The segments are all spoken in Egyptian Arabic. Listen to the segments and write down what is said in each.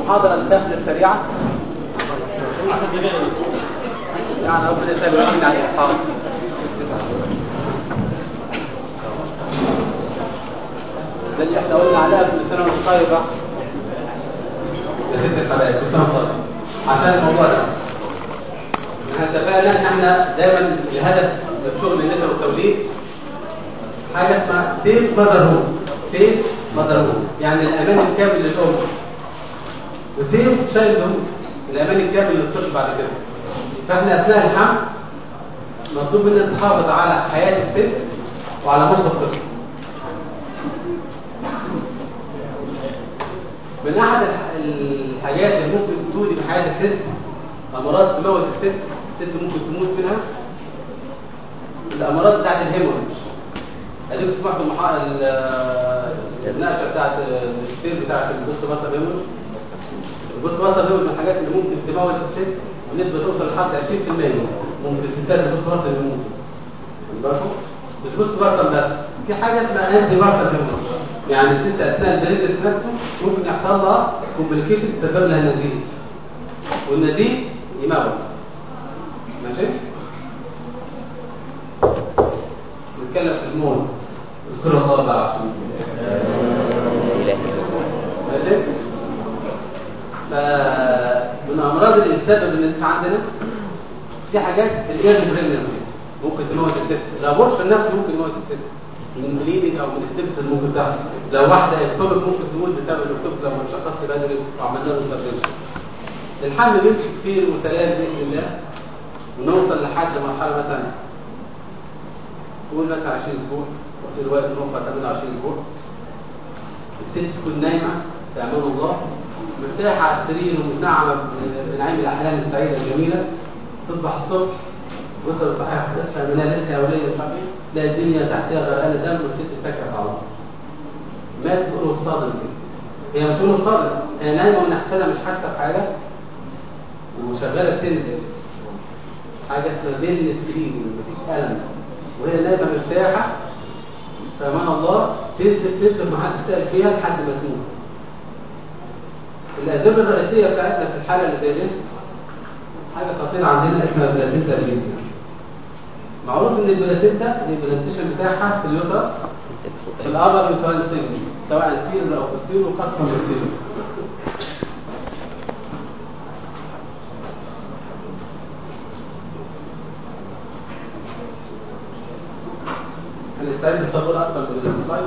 المحاضرة الداخل السريعة يعني ربنا يسهل ويعين على الإحقاق ده اللي احنا قلنا عليها كل سنة وانت طيبة يا ست الحبايب كل سنة وانت طيبة عشان الموضوع ده احنا اتفقنا ان احنا دايما الهدف من شغل النساء والتوليد حاجة اسمها سيف ماذر هوم سيف ماذر هوم يعني الامان الكامل للام وسيف شايلد هوم الامان الكامل للطفل بعد كده فاحنا اثناء الحمل مطلوب مننا نحافظ على حياة الست وعلى مخ الطفل من احد الحاجات اللي ممكن تودي بحياة الست امراض تموت الست الست ممكن تموت منها الامراض بتاعت الهيموريج اديك سمعتوا محا... النقشه بتاعت الستير بتاعت البوست مارتر هيموريج البوست مارتر هيموريج من الحاجات اللي ممكن تموت الست ونسبه توصل لحد 20% ممكن الستات البوست مارتر يموتوا مش بوست مارتر بس في حاجه اسمها انتي مارتر هيموريج يعني الست اثناء البريدس نفسه ممكن يحصل لها كومبليكيشن تسبب لها نزيف والنزيف يموت ماشي نتكلم في الموت اذكر الله بقى عشان ماشي فمن امراض اللي تسبب النزيف عندنا في حاجات الايرلي بريجنسي ممكن تموت الست الابورشن نفسه ممكن يموت الست من بليدنج او من السبس اللي ممكن تحصل لو واحده اكتوبك ممكن تموت بسبب الاكتوبك لو ما شخصت بدري وعملنا له انترفنشن الحمل بيمشي كتير وسلام باذن الله ونوصل لحد مرحله مثلا قول مثلا 20 اسبوع وفي الوقت نوصل 28 اسبوع الست تكون نايمه في امان الله مرتاحه على السرير ومتنعمه بنعيم الاحلام السعيده الجميله تصبح الصبح وصل صحيح تصحى منها لسه يا وليه الحبيب لا الدنيا تحتها غرقانه دم والست فاكره على الله مات تقول صادم كده هي مش تقول صادم هي نايمه ونحسنها مش حاسه بحاجه وشغاله تنزل حاجه اسمها بين سكرين مفيش الم وهي نايمه مرتاحه فامان الله تنزل تنزل ما حد سال فيها لحد ما تموت الاسباب الرئيسيه بتاعتنا في الحاله اللي زي دي حاجه خطيره عندنا اسمها بلاسينتا ريجنتر معروف ان البلاسينتا البلانتيشن بتاعها في اليوترس في الابر يوترال سيجمنت سواء الفيرو او بوستيرو خاصه بالسيرو هنستعين بالصبور اكتر من السلايد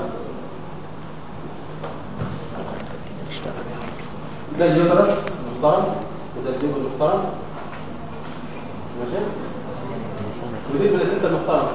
ده اليوترس محترم وده الجيب المحترم ماشي ودي البلاسينتا المحترمه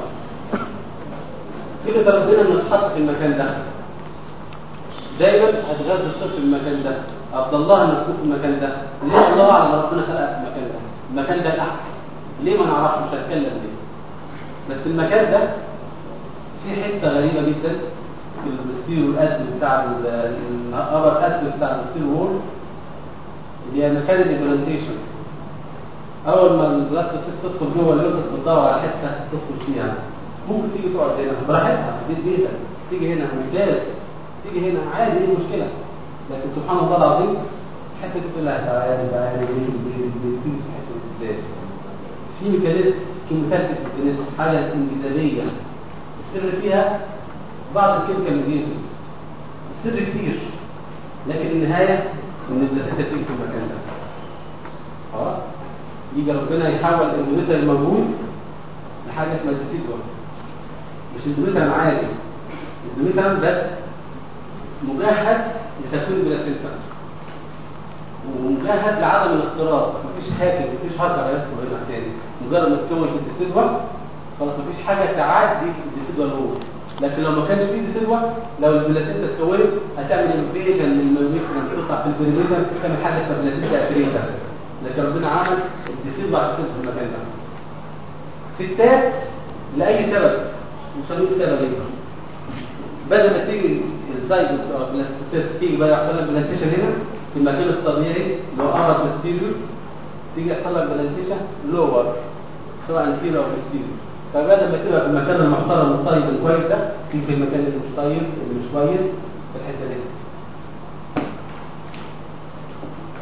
كده ربنا انه يتحط في المكان ده دايما هتغذي الطفل في المكان ده افضل الله انه تكون في المكان ده ليه الله اعلم ربنا خلقك في المكان ده المكان ده الاحسن ليه ما نعرفش مش هتكلم ليه بس المكان ده في حته غريبه جدا في البستيرو الاسد بتاع الابر اسد بتاع البستيرو وول اللي هي مكان الامبلانتيشن اول ما البلاستيك تدخل جوه اللوتس بتدور على حته تدخل فيها ممكن تيجي تقعد هنا براحتها في بيت بيتك تيجي هنا مش دارس تيجي هنا عادي ايه المشكله لكن سبحان الله العظيم الحته دي كلها تعالى تعالى بتيجي في حته ازاي في ميكانيزم كيميكال ميكانيزم حاله انجذابيه السر فيها بعض الكيميكال ميديتورز السر كتير لكن النهايه ان البلاسينتا تيجي في المكان ده خلاص يجي ربنا يحول الاندوميتر الموجود لحاجه اسمها الديسيدور مش اندوميتر عالي اندوميتر بس مجهز لتكوين البلاسينتا ومجهز لعدم الاختراق مفيش حاكم مفيش هاكر هيدخل هنا تاني مجرد ما تكون في الديسيدور خلاص مفيش حاجه تعدي الديسيدور هو لكن لو ما كانش فيه ديسيدور لو البلاسينتا اتكونت هتعمل انفيجن للميكرون تقطع في البريمتر تعمل حاجه اسمها بلاسينتا افريتا لكن ربنا عمل الديسيدور عشان تدخل في المكان ده ستات لاي سبب مش هنقول سبب ايه بدل ما تيجي الزايجوت او البلاستيسيس تيجي بقى يحصل لك بلانتيشن هنا في المكان الطبيعي اللي هو ابر بلاستيريو تيجي يحصل لك بلانتيشن لور سواء كيلو او بلاستيريو فبدل ما تبقى في المكان المحترم الطيب الكويس ده تيجي في المكان اللي مش طيب اللي مش كويس في الحته دي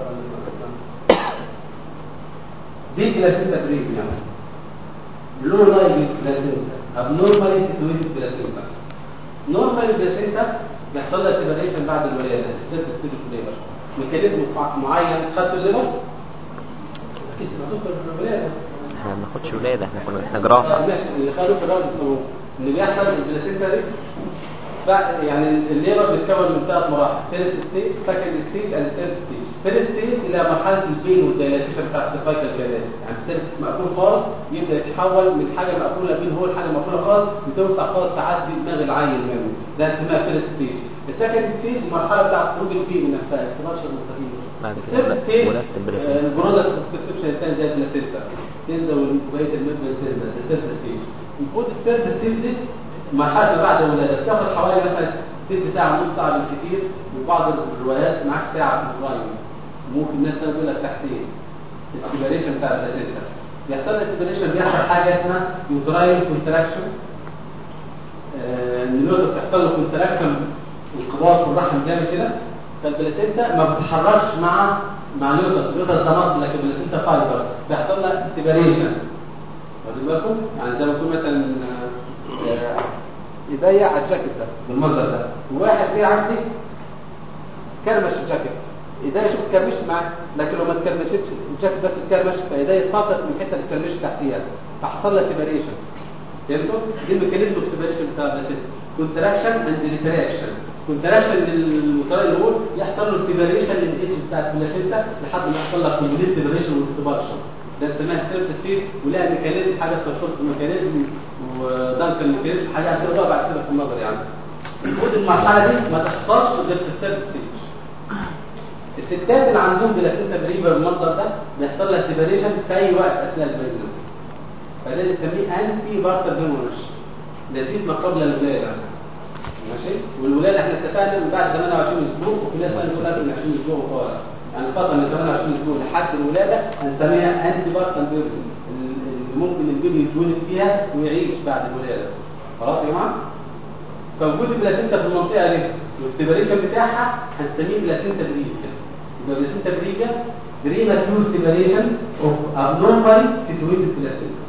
دي بلاسينتا بريفيا لو لايف بلاسينتا ابنورمالي سيتويتد بلاسينتا نورمال بلاسينتا بيحصل لها سيبريشن بعد الولاده السيرت ستيج ليبر ميكانيزم معين خدت الليبر اكيد سمعتوه في الولاده احنا ما بناخدش ولاده احنا كنا احنا جراحه ماشي اللي خدوا في الراوند بيسموه اللي بيحصل البلاسينتا دي ف- يعني الليبر بيتكون من ثلاث مراحل فيرست ستيج سكند ستيج اند ثيرد ستيج فيرست ستيج الى مرحله البين والديلاتيشن بتاع السيرفايكال كانال يعني السيرفكس مقفول خالص يبدا يتحول من حاجه مقفوله بين هو لحاجه مقفوله خالص وتوسع خالص تعدي دماغ العيل منه ده اسمها فيرست ستيج السكند ستيج المرحله بتاعت خروج البين نفسها اكستراكشن مستقيم بعد كده الثيرد ولا- ستيج ولادة البلاسينتا. البرودكت برسبشن الثاني زي البلاسيستا تنزل وبقيه المبنى تنزل الثيرد ستيج المفروض الثيرد ستيج دي مرحله ما بعد الولاده بتاخد حوالي مثلا ست ساعه نص ساعه بالكثير وبعض الروايات معاك ساعه في البرايم ممكن الناس تقول لك ساعتين السيبريشن بتاع البلاسينتا بيحصل لك السيبريشن بيحصل حاجه اسمها يوتراين كونتراكشن النيوتن بتحصل له كونتراكشن انقباض في الرحم جامد كده فالبلاسينتا ما بتتحركش مع مع اليوتس اليوتس ده مصل لكن البلاسينتا فايبر بيحصل لها سيبريشن واخدين بالكم يعني زي ما يكون مثلا آه، آه، ايديا على الجاكيت ده بالمنظر ده وواحد جه عندي كرمش الجاكيت ايديا شوف كرمشت معاه لكن لو ما اتكرمشتش الجاكيت بس اتكرمش فايديا اتفصلت من الحته اللي اتكرمشت تحتيها فحصل لها سيبريشن فهمتوا؟ دي الميكانيزم اوف سيبريشن بتاع البلاسينتا كونتراكشن اند ريتراكشن كونتراكشن للموتور اللي هو يحصل له سيبريشن للايدج بتاعت البلاسينتا لحد ما يحصل لك كومبليت سيبريشن واكسبارشن ده اسمها سيرت ستيت ولها ميكانيزم حاجه تشوف ميكانيزم ودانكن ميكانيزم حاجه هتقراها بعد كده في النظر يعني المفروض المرحله دي ما تحصلش غير في السيرت ستيج الستات اللي عندهم بلاسينتا بريبر بالمنظر ده بيحصل لها سيبريشن في اي وقت اثناء البريجنسي فده بنسميه انتي بارتر هيموريج نزيد ما قبل الولاده ماشي والولاده احنا اتفقنا من بعد 28 اسبوع وفي ناس بتقول لك من 20 اسبوع وطالع يعني الفتره من 28 اسبوع لحد الولاده هنسميها انتي بارتر هيموريج اللي ممكن البيبي يتولد فيها ويعيش بعد الولاده خلاص يا جماعه فوجود البلاسينتا في المنطقه دي والسيبريشن بتاعها هنسميه بلاسينتا بريجا يبقى بلاسينتا بريجا بريماتيور سيبريشن اوف ابنورمالي سيتويتد بلاسينتا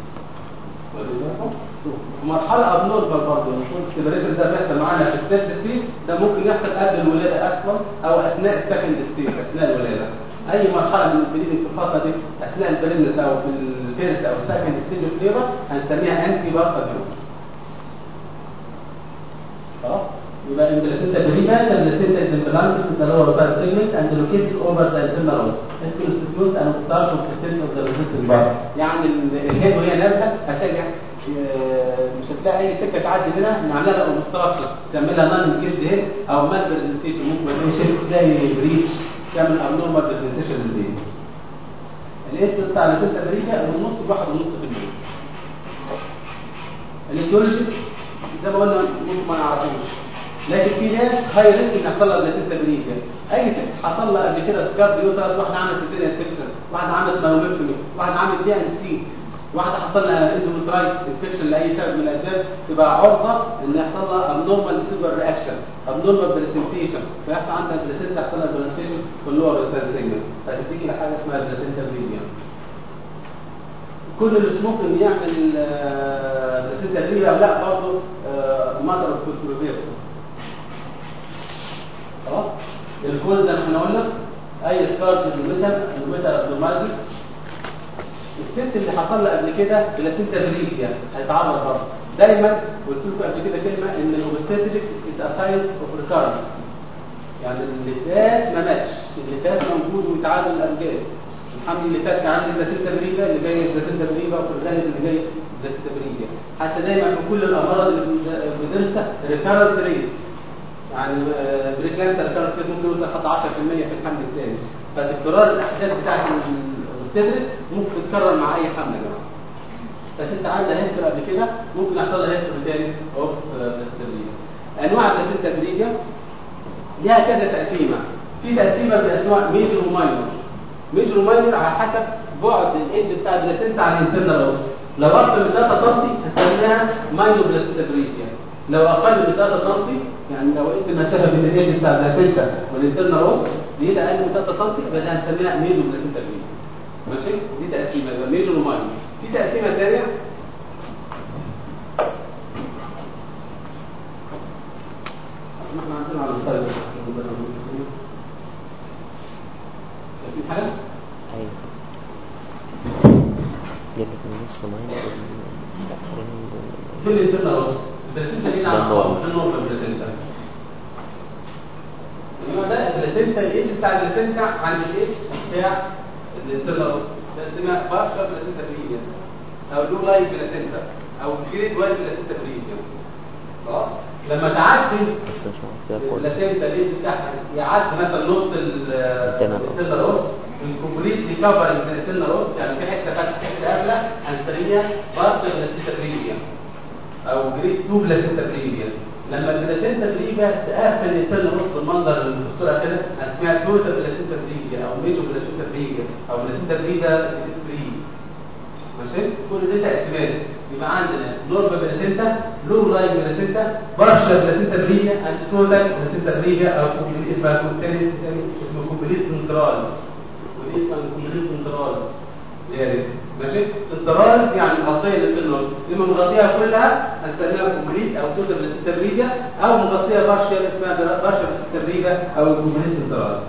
مرحلة ابنورمال برضه المفروض السيبريشن ده بيحصل معانا في السيرت ستيج ده ممكن يحصل قبل الولادة اصلا او اثناء السكند ستيج اثناء الولادة اي مرحلة من البريدنج في الفترة دي اثناء البريدنس او في الفيرست او السكند ستيج اوف ليبر هنسميها انتي بارتا خلاص يبقى البلاسينتا بريما البلاسينتا is implanted in the lower third segment and located over the internal walls. It constitutes an obstruction of the cell of the resistant part. يعني ال- الهيد وهي نازله هتلاقي آه، مش هتلاقي اي سكه تعدي منها نعملها لها اوبستراكشن تعملها نون انجيجد هيد او مال برزنتيشن ممكن تلاقي بريتش تعمل ابنورمال برزنتيشن للبيبي. الاس بتاع البلاسينتا بريكا من نص لواحد ونص في المية. الايديولوجي زي ما قلنا ممكن ما نعرفوش لكن في ناس هاي ريسك ان يحصل لها بلاسينتا بريكا اي ست حصل لها قبل كده سكار ديوتاس واحده عملت سيتيريا انفكشن واحده عملت مايوميكتومي واحده عملت دي ان سي واحده حصل لها اندومترايتس انفكشن لاي سبب من الاسباب تبقى عرضه ان يحصل لها ابنورمال سيلفر رياكشن ابنورمال بريسنتيشن فيحصل عندها بلاسينتا يحصل لها بريسنتيشن في اللور ريتال سيجمنت فتيجي لحاجه اسمها بلاسينتا بريكا كل اللي ممكن يعمل بلاسينتا بريكا لا برضه ماتر اوف كونتروفيرسي خلاص الكون زي ما احنا قلنا اي سكارت الميتال الميتال ابنورماليتي الست اللي حصل لها قبل كده بلاسينتا بريكيا هيتعرض برضه دايما قلت لكم قبل كده كلمه ان الاوبستاتريك از ا ساينس اوف ريكارنس يعني اللي فات ما ماتش اللي فات موجود ويتعادل الامجاد الحمل اللي فات كان عندي بلاسينتا بريكا اللي جاي بلاسينتا بريكا وفي الغالب اللي جاي بلاسينتا بريكا حتى دايما في كل الامراض اللي بندرسها ريكارنس ريت يعني بريكلانسر ريكارنس ريت ممكن يوصل حتى 10% في الحمل الثاني فتكرار الاحداث بتاعت الاوبستاتريك ممكن تتكرر مع اي حمل يا جماعه فست عندها هيستر قبل كده ممكن يحصل لها هيستر تاني اوف بلاسينتا انواع البلاسينتا بريكا ليها كذا تقسيمه في تقسيمه باسماء ميجر وماينور ميجر وماينور على حسب بعد الايدج بتاع البلاسينتا عن الانترنال اوس لو اكثر من 3 سم هنسميها ماينور بلاسينتا بريكيا لو اقل من 3 سم يعني لو قست المسافه بين الايدج بتاع البلاسينتا والانترنال اوس زياده اقل من 3 سم يبقى ده هنسميها ميزو بلاسنتا بريد ماشي دي تقسيمه يبقى ميجور وماينور في تقسيمه ثانيه ما احنا عندنا على السلايد في حاجه ايوه دي اللي في النص ماينر والاخرين في الانترنال روس البلاسنتا دي ده نعم النورمال. ده النورمال البلاسنتا انما ده البلاسنتا الايدج بتاع البلاسنتا عن الايدج بتاع الانترنال روس ده اسمها بارشال بلاسنتا بريديا او لو لايف بلاسنتا او جريد وايد بلاسنتا بريديا خلاص لما تعدي بس مش معروف كده كله اللاسنتا الايدج بتاعها يعدي مثلا نص Internal rows. الانترنال روس الكومبليت ريكفري من الانترنال روس يعني في حته فاتحه حته قافله هنسميها بارشال بلاسنتا بريديا او جريد 2 بلاسنتا بريفيا لما البلاسنتا بريفيا تقفل الانترنال روس بالمنظر اللي الدكتوره كده هنسميها توتال بلاسنتا بريفيا او ميجو بلاسنتا بريفيا او بلاسنتا بريفيا فري ماشي كل دي تقسيمات يبقى عندنا نورمال بلاسنتا لو لاين بلاسنتا بارشال بلاسنتا بريفيا اند توتال بلاسنتا بريفيا او كومبليت اسمها كومبليت اسمه كومبليت سنترالز ودي اسمها كومبليت سنترالز يعني ماشي سنترالز يعني مغطيه للتنور لما مغطيها كلها هنسميها كومبليت او توتال بلاسنتا او مغطيه بارشال اسمها بارشال بلاسنتا او كومبليت سنترالز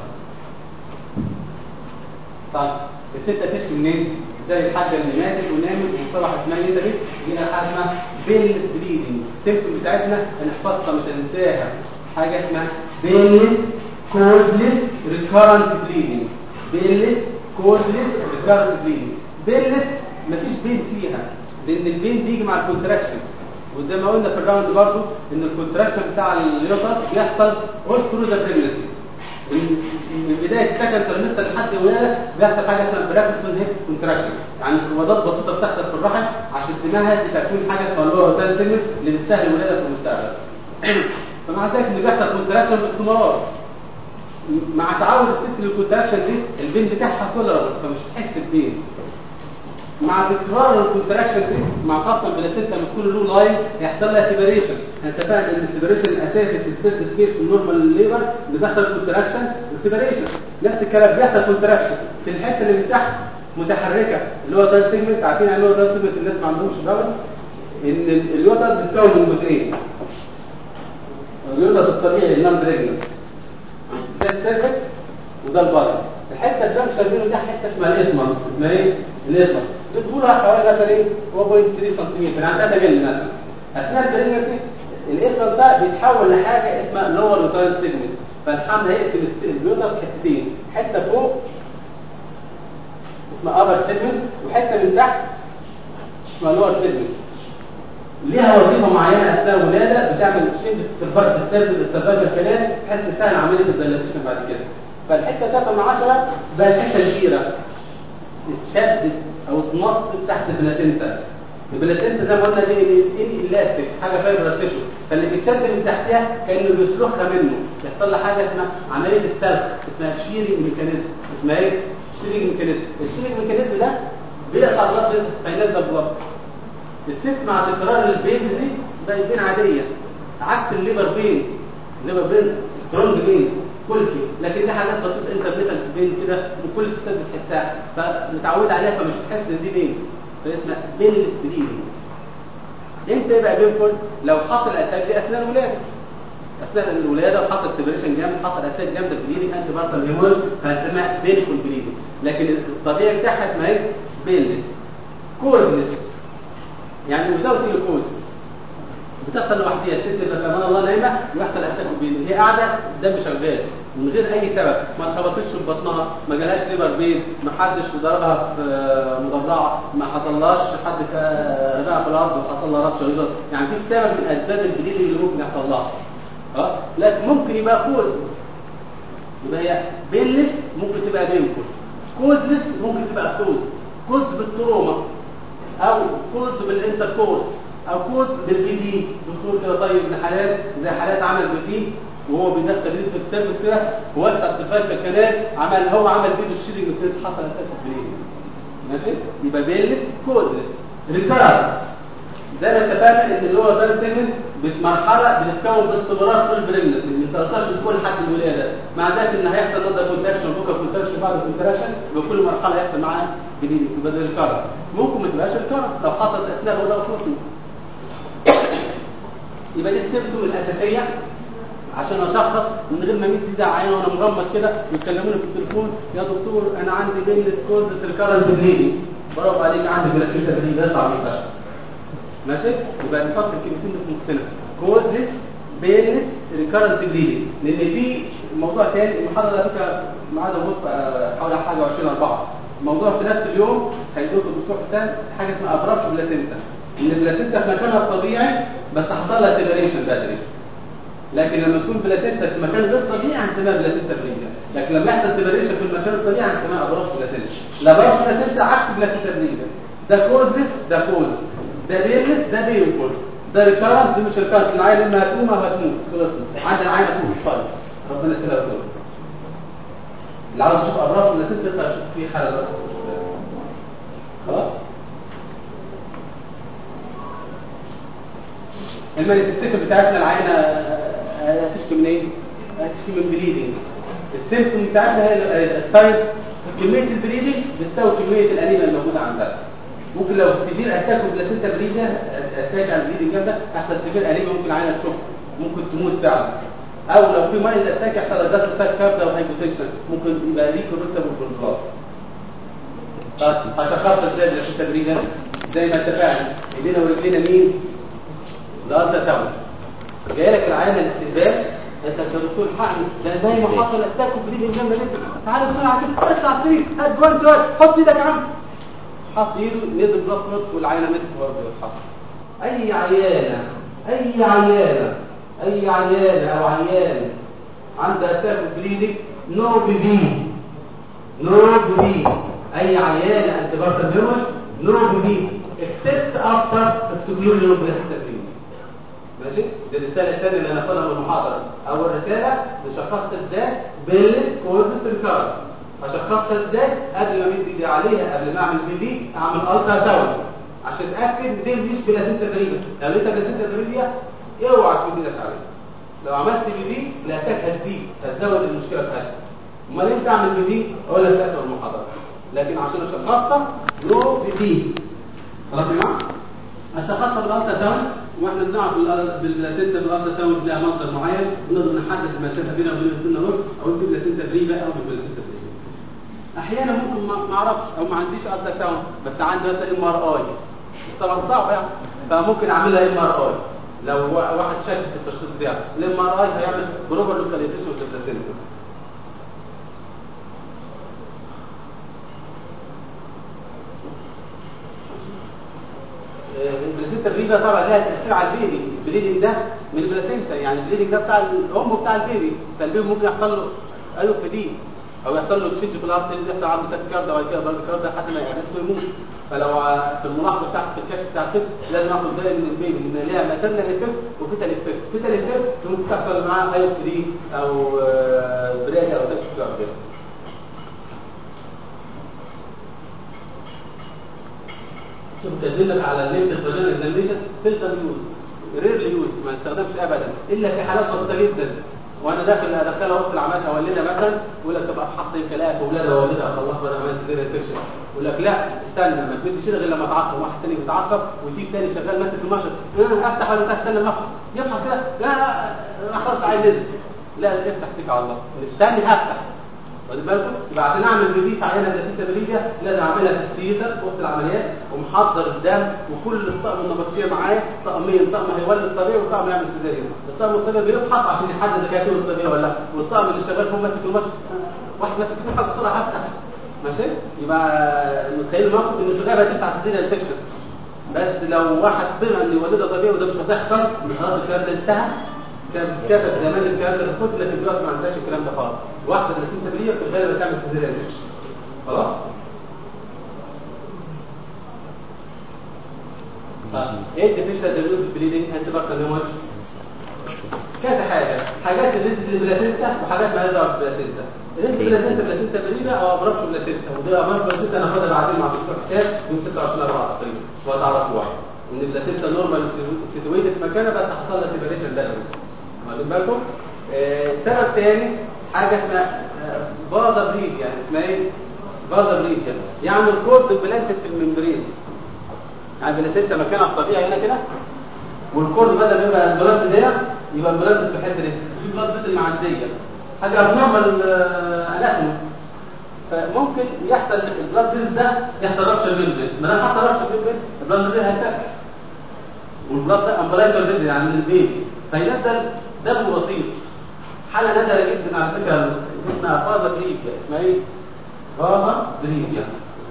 طيب الستة تشكي منين؟ زي الحاجة اللي ماتت ونامت وصبحت ميتة دي دي حاجة اسمها بيلس بليدنج السيمتوم بتاعتنا هنحفظها مش هننساها حاجة اسمها بيلس كوزلس ريكارنت بليدنج بيلس كوزلس ريكارنت بليدنج بيلس مفيش بين فيها لان البين بيجي مع الكونتراكشن وزي ما قلنا في الراوند برضو ان الكونتراكشن بتاع اليوتر بيحصل اول ثرو ذا بريجنسي من بدايه سكند ترمستر لحد الولاده بيحصل حاجه اسمها براكتون هيكس كونتراكشن يعني انقباضات بسيطه بتحصل في الرحم عشان تمهد لتكوين حاجه اسمها اللي هو تاني سيجمنت اللي بتسهل الولاده في المستقبل فمع ذلك ان بيحصل كونتراكشن باستمرار مع تعود الست للكونتراكشن دي البين بتاعها تولربل فمش هتحس ببين مع تكرار الكونتراكشن دي مع خاصه البلاسينتا لما تكون له لاين هيحصل لها سيبريشن انت فاهم ان السيبريشن الاساسي في السيرد سبيس في النورمال ليفر بيحصل كونتراكشن وسيبريشن نفس الكلام بيحصل كونتراكشن في الحته اللي من تحت متحركه اللي هو تايل سيجمنت عارفين يعني ايه هو تايل سيجمنت الناس ما عندهمش دعوه ان اليوتس بتتكون من جزئين اليوتس الطبيعي النون بريجننت ده السيرفكس وده الباري الحته الجنكشن بينه دي حته اسمها الاسمس اسمها ايه الاسمس بتطولها حوالي مثلا ايه 1.3 سم يعني ده تجل مثلا اثناء البريجنسي الاسمس ده بيتحول لحاجه اسمها لور يوتايل سيجمنت فالحمل هيقسم البيوتس حتتين حته فوق اسمها ابر سيجمنت وحته من تحت اسمها لور سيجمنت ليها وظيفه معينه اثناء الولاده بتعمل شده السيرفايكال السيرفايكال السيرفايكال كلام بحيث تسهل عمليه الدايلاتيشن بعد كده فالحته 3 من 10 بقت حته كبيره اتشدت او اتنطت تحت البلاسينتا البلاسينتا زي ما قلنا دي ان الاستيك حاجه فايبر تيشو فاللي بيتشد من تحتها كانه بيسلخها منه يحصل لها حاجه اسمها عمليه السلخ اسمها شيرنج ميكانيزم اسمها ايه؟ شيرنج ميكانيزم الشيرنج ميكانيزم ده بيقطع البلد فينزل بلد الست مع تكرار البينز دي بقت بين عاديه عكس الليبر بين الليبر بين سترونج بين كلكي لكن دي حاجات بسيطه انت بتبقى بين كده وكل الستات بتحسها فمتعود عليها فمش بتحس ان دي بين فاسمها بين السبلينج امتى يبقى بين كل لو حصل اتاك دي اثناء الولاده اثناء الولاده وحصل سيبريشن جامد حصل اتاك جامد بليدنج انتي بارتال هيموريج فهنسميها بينيكول بليدنج لكن الطبيعي بتاعها اسمها ايه؟ بينلس كورلس يعني وزاوت الكوز بتحصل لوحديها الست اللي كمان الله نايمه ويحصل اتاك بين هي قاعده الدم شغال من غير اي سبب ما اتخبطتش في بطنها ما جالهاش ليبر بين ما حدش ضربها في مضرعه ما حصلهاش حد رجع في الارض وحصل لها ربشه ريزر يعني في سبب من اسباب البليدنج اللي ممكن يحصل لها اه لكن ممكن يبقى كوز يبقى هي بينلس ممكن تبقى بينكل كوزلس ممكن تبقى كوز كوز بالتروما او كوز بالانتركورس او كوز بالبي دي دكتور كده طيب ابن حلال زي حالات عمل بي دي وهو بيدخل ايده في السيرفس كده ووسع سفايف الكنال عمل هو عمل فيديو الشيرنج بتنس حصل اتاك برين ماشي يبقى بيلس كوزلس ريكارد زي ما اتفقنا ان اللي هو ده سيجمنت بمرحله بتتكون باستمرار طول البريمنس من 13 اسبوع لحد الولاده مع ذلك ان هيحصل نقطه كونتراكشن وبكره كونتراكشن بعد كونتراكشن بكل مرحله هيحصل معاها جديد تبقى ده ريكارد ممكن ما تبقاش ريكارد لو حصلت اثناء الوضع وخلصنا يبقى دي السيمتوم الاساسيه عشان اشخص من غير ما ميس دي عينه وانا مغمض كده ويكلموني في التليفون يا دكتور انا عندي بيلس كوزس ريكارنت بليدنج برافو عليك عندي بلاسيتا بليدنج اطلع من المستشفى ماشي يبقى نحط الكلمتين دول في مخنا كوزلس بيلس ريكارنت بليدنج لان في موضوع تاني المحاضره على فكره ميعاد الموت حوالي حاجه 20 4 موضوع في نفس اليوم هيدوك الدكتور حسام حاجه اسمها ابرابش بلاسينتا ان البلاسينتا في مكانها الطبيعي بس حصل لها سيبريشن بدري لكن لما تكون بلاسينتا في مكان غير طبيعي هنسميها بلاسينتا برينجا لكن لما يحصل سيبريشن في المكان الطبيعي هنسميها ابراج بلاسينتا الابراج بلاسينتا عكس بلاسينتا برينجا ده كوزلس ده كوز ده بيرلس ده بينفول ده ريكارنت دي مش ريكارنت العين لما هتقوم او هتموت خلصنا عند العين هتموت خالص ربنا يسلمها ويقول اللي عاوز يشوف ابراج بلاسينتا يطلع يشوف فيه حاله بقى. خلاص المانيفستيشن بتاعتنا العينه هتشكي من ايه؟ هتشكي من بليدنج السيمتوم بتاعتنا هي السايز كميه البليدنج بتساوي كميه الانيميا الموجوده عندها ممكن لو سيفير اتاك وبلاسينتا بريجا اتاك على البليدنج جامده يحصل سيفير انيميا ممكن العينه تشوف ممكن تموت فعلا او لو في مايل اتاك يحصل داس اتاك كارد او هايبوتنشن ممكن يبقى ليك ريكتابل بالبلاط هشخصها ازاي بلاسينتا بريجا زي ما اتفقنا ايدينا ورجلينا مين؟ الارض سوا جاي لك العينه الاستقبال قالت لك يا دكتور الحقني ده زي ما حصل اتاك وبريد جنب جدا تعالى بسرعه كده اطلع سرير هات جوان جوان حط ايدك يا عم حط ايده نزل بلاد فلوت والعينه ماتت برضه يتحصل اي عيانه اي عيانه اي عيانه او عيان عنده اتاك وبريدنج نو بيبي نو بيبي اي عيانه انت بارتر هيروش نو بيبي except after exclusion of breast ماشي دي الرساله الثانيه اللي انا هاخدها من المحاضره اول رساله نشخصها ازاي بيلس كوربس ريكارد اشخصها ازاي قبل ما امد ايدي عليها قبل ما اعمل بي بي اعمل الترا ساوند عشان اتاكد ان دي مش بلاسينتا بريبا لو لقيتها بلاسينتا بريبا اوعى تمد ايدك عليها لو عملت بي بي الاتاك هتزيد هتزود المشكله بتاعتك امال امتى اعمل بي بي اقول لك لا المحاضره لكن عشان اشخصها نو بي بي خلاص يا جماعه اشخصها بالالترا ساوند واحنا بنعرف بالبلاسينتا بالالترا ساوند لها منظر معين ونقدر نحدد المسافه بينها وبين السنه نص او دي بلاسينتا بريبا او مش بلاسينتا بريبا احيانا ممكن ما اعرفش او ما عنديش الترا ساوند بس عندي مثلا ام ار اي طبعا صعب يعني فممكن اعملها ام ار اي لو واحد شك في التشخيص بتاعه الام ار اي هيعمل بروبر لوكاليزيشن في البلاسينتا البلاسينتا بريبا طبعا لها تاثير على البيبي البليدنج ده من البلاسينتا يعني البليدنج ده بتاع الام وبتاع البيبي فالبيبي ممكن يحصل له ايوب في او يحصل له تشد في الارض يحصل عنده تاكيكارد او كده ضرب كارد لحد ما يحس يموت فلو في الملاحظه بتاعت في الكشف بتاع الست لازم اخد بالي من البيبي ان ليها ماترنال افكت وفيتال افكت فيتال افكت ممكن تحصل معاه ايوب في او برادي او تاكيكارد شوف كاتبين على الليفت الفاجينا اكزامينشن سيلتر يوز ريرلي يوز ما استخدمش ابدا الا في حالات بسيطه جدا وانا داخل ادخلها وقت العمليات اولدها مثلا يقول لك تبقى افحص يمكن الاقي في اولادها والدها خلاص بقى عمليه سيزيريان سيكشن يقول لك لا استنى ما تمدش غير لما تعقب واحد تاني بيتعقب ويجيب تاني شغال ماسك المشط انا افتح ولا استنى ما افحص يفحص كده لا لا خلاص عايز نزل لا افتح اتكل على الله استني هفتح واخد بالكم يبقى عشان اعمل بيبي في عينه بلاسينتا بريجا لازم اعملها في السيتر في وقت العمليات ومحضر الدم وكل الطقم النبطشيه معايا طقمين طقم هيولد طبيعي وطقم يعمل سيزاريان الطقم الطبيعي بيفحص عشان يحدد اذا كان طبيعي ولا لا والطقم اللي شغال هو ماسك المشط واحد ماسك المشط بسرعه هفتح ماشي يبقى متخيل الموقف ان في الغابه تسعه سيزاريان سكشن بس لو واحد طلع ان يولدها طبيعي وده مش هتحصل خلاص الكلام ده انتهى كان كتب زمان الكلام ده في الكتب لكن دلوقتي ما عندناش الكلام ده خالص واحده بلاسينتا بريجا في الغالب بتعمل سيزاريان سكشن خلاص ايه الديفيشنال ديلوز بليدنج انت بقى كلمه كذا حاجه حاجات الريد بلاسينتا وحاجات ما يدعى بلاسينتا الريد بلاسينتا بلاسينتا بريجا او ابرابش بلاسينتا ودي ابرابش بلاسينتا انا هاخدها بعدين مع الدكتور حساب يوم 26 4 تقريبا وهتعرفوها ان البلاسينتا نورمال سيتويتد في مكانها بس حصل لها سيبريشن ده واخدين بالكم آه، سبب تاني حاجه اسمها بازا بريد يعني اسمها ايه بازا بريد كده يعني الكورد بلانتد في الممبرين يعني البلاسينتا مكانها الطبيعي هنا كده والكورد بدل ما يبقى البلاد ده يبقى البلاد في الحته دي في بلاد بيت المعديه حاجه نورمال اناتومي فممكن يحصل البلاد بيت ده يحصل ربش الممبرين ما دام حصل ربش الممبرين البلاد ده هيتاكل والبلاد ده امبلايكال فيزن يعني من البيت فينزل دم بسيط حالة نادرة جدا على فكرة اسمها فازا بريفيا اسمها ايه؟ فازا بريفيا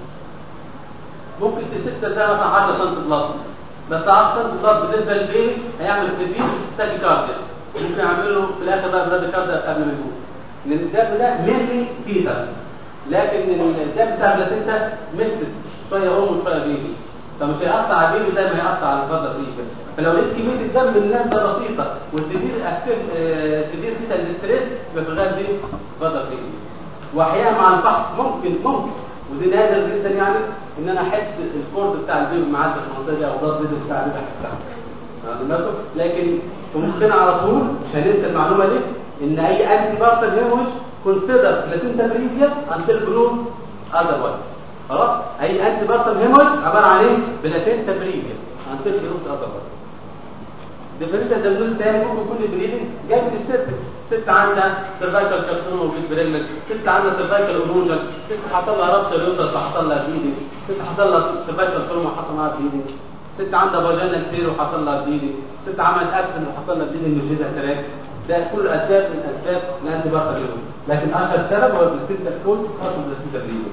ممكن تستة ده مثلا 10 سم بلاد بس 10 سم بلاد بالنسبة للبيبي هيعمل سيفير تاكيكارديا ممكن يعمل له في الاخر بقى بلاد كارديا قبل ما يموت لان الدم ده مينلي فيتا لكن الدم بتاع البلاتينتا ميكسد شويه ام وشويه بيبي فمش هيقطع على البيبي زي ما هيقطع على الفازا بريفيا فلو لقيت كميه الدم من الناس ده بسيطه والسيفير اكتيف آه سيفير فيتال ستريس يبقى في الغالب دي فازا بريفيا واحيانا مع الفحص ممكن ممكن ودي نادر جدا يعني ان انا احس الكورد بتاع البيبي معدي في المنطقه دي او ضغط البيبي بتاع البيبي احسها واخد بالكم؟ لكن في مخنا على طول مش هننسى المعلومه دي ان اي انتي بارتال هيموج كونسيدر بلاسينتا بريفيا انتل بروف اذروايز خلاص اي انتي بارتال هيموج عباره عن ايه بلاسينتا بريفيا انتل بروف اذروايز ديفرنشال دايجنوز تاني ممكن يكون البليدنج جاي من السيرفكس ست عندها سيرفايكال كارسينوما وبيت بريلك ست عندها سيرفايكال اورونجن ست حصل لها رابشر يوترس فحصل لها بليدنج ست حصل لها سيرفايكال تروما حصل معاها بليدنج ست عندها فاجينال كتير وحصل لها بليدنج ست عملت اكسن وحصل لها بليدنج من جهه تراك ده كل اسباب من اسباب الانتي بارتال لكن اشهر سبب هو البلاسينتا كول خاص بالبلاسينتا بريدنج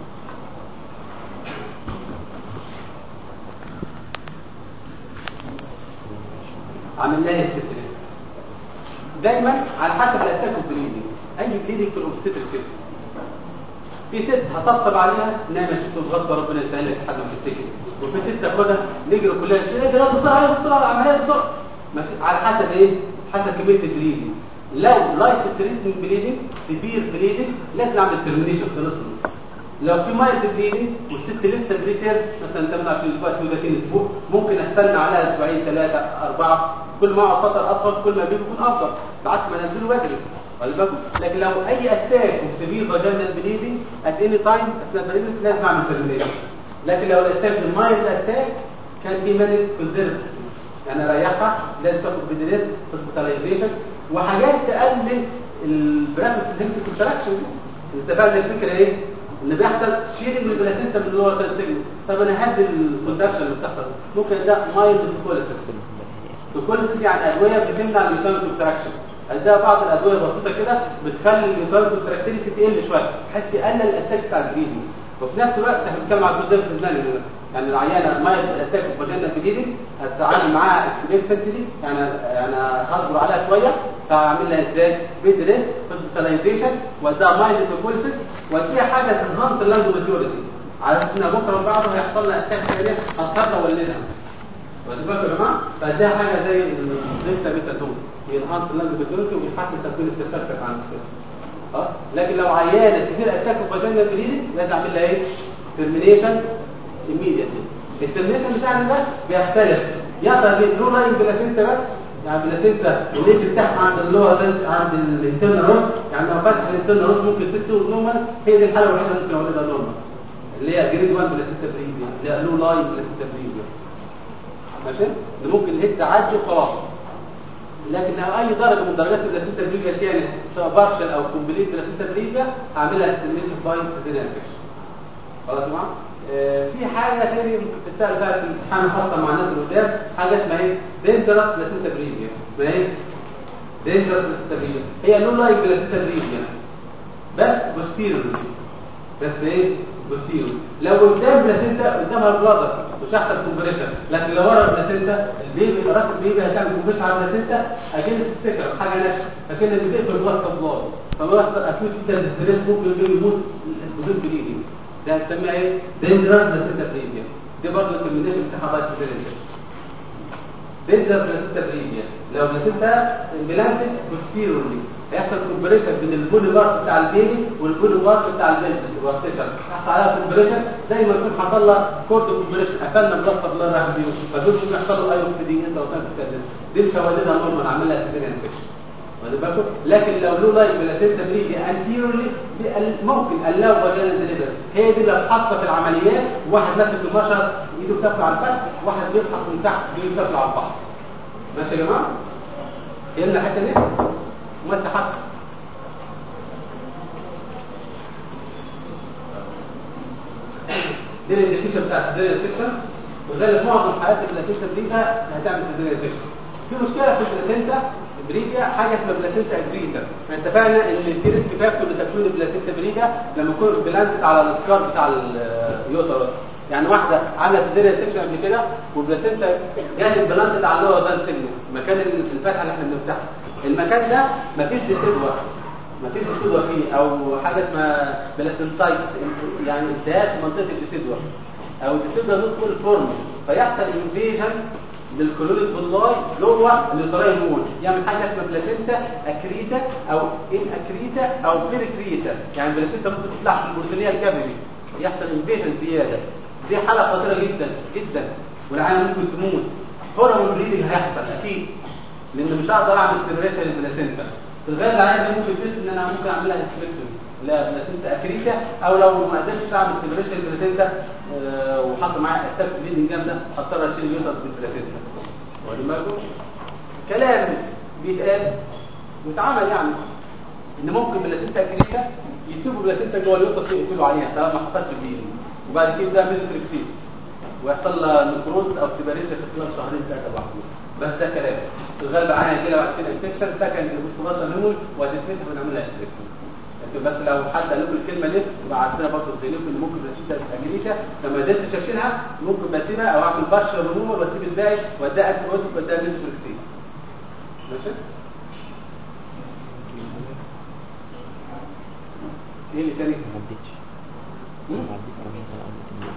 عملناها الست دي دايما على حسب الاتاك والبليدنج اي بليدنج في الاوبستيتر كده في ست هطبطب عليها انها ما شفت غلطه ربنا يسهل لك لحد ما تفتكر وفي ست تاخدها نجري كلنا نشيل اجري بسرعه بسرعه العمليه بسرعه ماشي على حسب ايه حسب كميه البليدنج لو لايف ثريتنج بليدنج سيفير بليدنج لازم اعمل ترمينيشن خلصنا لو في مايلد بليدنج والست لسه بريتير مثلا 28 اسبوع 32 اسبوع ممكن استنى عليها اسبوعين ثلاثه اربعه كل ما اقعد فتره اطول كل ما بيكون افضل بالعكس ما انزله بدري خلي بالكم لكن لو اي اتاك وسيفير فاجينال بليدنج ات اني تايم اثناء البريدنس لازم اعمل ترمينيشن لكن لو الاتاك مايلد اتاك كان في مانج كونزرف يعني اريحها لازم تاخد بدريس هوسبيتاليزيشن وحاجات تقلل البراكتس هيكس كونتراكشن اتفقنا الفكره ايه اللي بيحصل شيل من البلاسينتا من اللور تنتجه طب انا هدي الكونتراكشن اللي بتحصل ممكن ده مايلد توكوليسيس توكوليسيس يعني ادويه بتمنع اليوتال كونتراكشن اديها بعض الادويه بسيطه كده بتخلي اليوتال كونتراكتيليتي تقل شويه بحيث يقلل الاتاك بتاع البريدنج وفي نفس الوقت احنا بنتكلم على الجزء الفيزنالي هنا يعني العيانه مايلد اتاك فاجينا بريدنج هتتعامل معاها اكسبكتنتلي يعني انا هصبر عليها شويه فاعمل لها ازاي بيد ريست هوسبيتاليزيشن واديها مايلد توكوليسيس واديها حاجه تنهانس اللانجو ماتيوريتي على اساس ان بكره وبعده هيحصل لها اتاك ثانيه هضطر اولدها واخدين بالكم يا جماعه فاديها حاجه زي لسه بيسالون ينهانس اللانجو ماتيوريتي ويحسن تكوين السيرفكت عند الست اه لكن لو عيانه سيفير اتاك وفاجينال بليدنج لازم اعمل لها ايه ترمينيشن immediately الترمينيشن بتاعنا ده بيختلف يقدر لو لاين بلاسينتا بس يعني بلاسينتا الليج بتاعها عند اللور عند الانترنال روز يعني لو فتح الانترنال روز ممكن ست شهور نورمال هي دي الحاله الوحيده ممكن اولدها نورمال اللي هي جريد 1 بلاسينتا بريديا اللي هي لو لاين بلاسينتا بريديا ماشي اللي ممكن الهيد تعدي وخلاص لكن لو اي درجه من درجات البلاسينتا بريديا كانت سواء بارشل او كومبليت بلاسينتا بريديا هعملها استيميشن باي سيزيريان سيكشن خلاص يا جماعه في حاجة تانية ممكن تستقل فيها في الامتحان خاصة مع الناس اللي قدام حاجة اسمها ايه؟ دينجرس بلاسينتا بريفيا اسمها ايه؟ دينجرس بلاسينتا بريفيا هي لو لايك بلاسينتا بريفيا بس بوستيرور بس ايه؟ بوستيرور لو قدام بلاسينتا قدامها البلادر مش هيحصل كومبريشن لكن لو ورا البلاسينتا البيبي راس البيبي هتعمل كومبريشن على البلاسينتا اجينست السكر حاجة ناشفة لكن اللي بتقفل بلاد كبلاد فما يحصل اكيوت فيتال ستريس ممكن البيبي يموت بدون بليدنج ده هنسميها ايه دينجرس بلاسينتا بريفيا دي برضه الترمينيشن بتاعها باي سيزيريان دينجرس بلاسينتا بريفيا لو بلاسنتا امبلانتد بوستيرورلي هيحصل كومبريشن بين البولي بارت بتاع البيبي والبولي بارت بتاع البنت الورتيكال هيحصل عليها كومبريشن زي ما يكون حصل لها كورد كومبريشن قفلنا بلاد سبلاي رايح بيهم فدول ممكن يحصل له ايون فيدنج انت وكان بتتكلم دي مش هولدها نورمال عامل لها سيزيريان انفكشن واخد بالكم لكن لو له لايك بلاسنتا بريدي انتيرولي دي ال- ممكن اللاو فاجينال ديليفري هي دي اللي بتحصل في العمليات واحد ماسك المشهد ايده بتاكله على الفتح واحد بيبحث من تحت ايده بتاكله على البحث ماشي يا جماعه فهمنا الحته دي وما انت حتى دي الانديكيشن بتاع السيزيريان انفكشن وغالب معظم حالات البلاسينتا بريفا هتعمل سيزيريان انفكشن في مشكله في البلاسينتا بريفيا حاجه اسمها بلاسينتا اجريتا احنا اتفقنا ان في ريسك فاكتور لتكوين البلاسينتا بريفا لما يكون بلانتد على السكار بتاع اليوترس يعني واحده عامله سيزيريان سيكشن قبل كده والبلاسينتا جات بلانتد على اللور فان سيجمنت مكان الفتحه اللي احنا بنفتحها المكان ده مفيش ديسيدوا مفيش ديسيدوا فيه او حاجه اسمها بلاسنتايتس يعني التهاب في منطقه الديسيدوا او الديسيدوا نوت فول فورم فيحصل انفيجن للكلوريد فولاي جوه اليوتراين مول يعمل حاجه اسمها بلاسينتا اكريتا او ان اكريتا او بيريكريتا يعني البلاسينتا ممكن تطلع في البروتينيه الكبدي يحصل انفيجن زياده دي حاله خطيره جدا جدا والعيان ممكن تموت هرمون بريدنج هيحصل اكيد لان مش هقدر اعمل ستيميوليشن للبلاسينتا في الغالب العيان دي ممكن تحس ان انا ممكن اعملها انسبكتوري لا بلاسينتا اكريتا او لو ما قدرتش اعمل ستيميوليشن للبلاسينتا أه وحط معايا اتاك بليدنج جامده هضطر اشيل اليوتر بالبلاسينتا واخدين بالكم كلام بيتقال واتعمل يعني ان ممكن بلاسينتا اكريتا يسيبوا بلاسينتا جوه اليوتر يقفلوا عليها طالما ما حصلش بليدنج وبعد كده ده ميزوتريكسين ويحصل لها نكروز او سيباريشن في خلال شهرين ثلاثه لوحده بس ده كلام في الغالب عيان كده بعد كده انفكشن سكند مستمر نمول وهتتفتح ونعمل لها ستريكشن لكن بس لو حد قال لكم الكلمه دي يبقى عندنا برضه زي لكم ان ممكن بسيبها اجريشا لما قدرتش اشيلها ممكن بسيبها او اعمل بشر ريموفر بسيب الباقي واديها انتي بايوتيك واديها ميزوتريكسين ماشي ايه اللي تاني؟ ما عدتش مم؟ ما عدتش كمان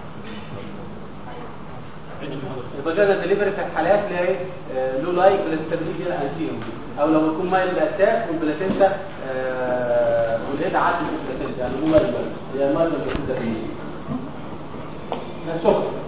الفاجينا ديليفري في الحالات اللي هي آه، لو لايك بلاسنتا انتيوم او لو يكون مايل اتاك والبلاسنتا آه، والهيد عدت البلاسنتا يعني مو مايل هي مايل البلاسنتا شكرا